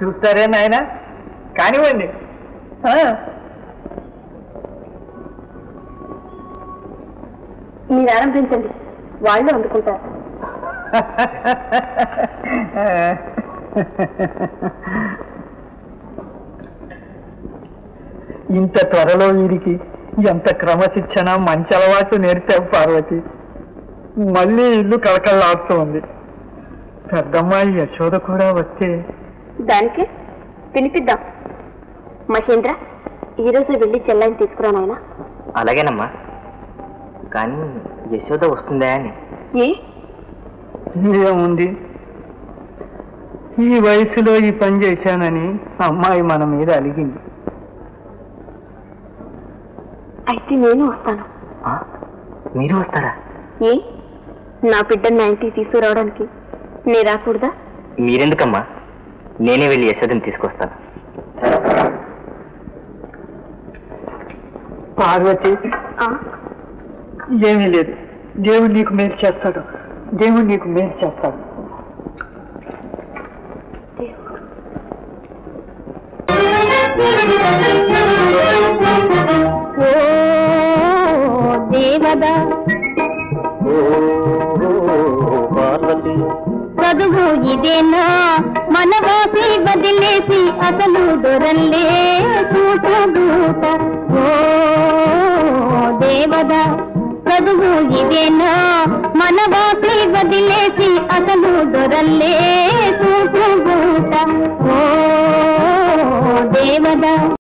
చూస్తారే నాయన కానివ్వండి ఆ, మీరు ఆరంభించండి వాళ్ళు అందుకుంటారు ఇంత త్వరలో వీరికి ఎంత క్రమశిక్షణ మంచి అలవాటు నేర్పావు పార్వతి మళ్ళీ ఇల్లు కలకల్లాడుతోంది పెద్దమ్మాయి యశోద కూడా వస్తే దానికి పిలిపిద్దాం మహేంద్ర ఈ రోజు వెళ్ళి చెల్లాయిని తీసుకురా నాయనా అలాగేనమ్మా కానీ యశోద వస్తుందా అని ఏ ఏముంది ఈ వయసులో ఈ పని చేశానని అమ్మాయి మన మీద అలిగింది అయితే నేను వస్తాను ఆ, మీరు వస్తారా ఏ నా బిడ్డను నా ఇంటికి తీసుకురావడానికి నీ రాకూడదా మీరెందుకమ్మా నేనే వెళ్ళి యశోదని తీసుకొస్తాను పార్వతి ఆ, ఏమీ లేదు దేవుడు నీకు మేలు చేస్తాడు దేవుడు నీకు మేలు చేస్తాడు ఓ దేవదా చదువు ఇదేనా మనవాసి వదిలేసి అసలు దొరల్లే చూపదూత ఓ దేవదా చదువు ఇదేనా మనవాసి వదిలేసి అసలు దొరల్లే చూపదూత ఓ దేవదా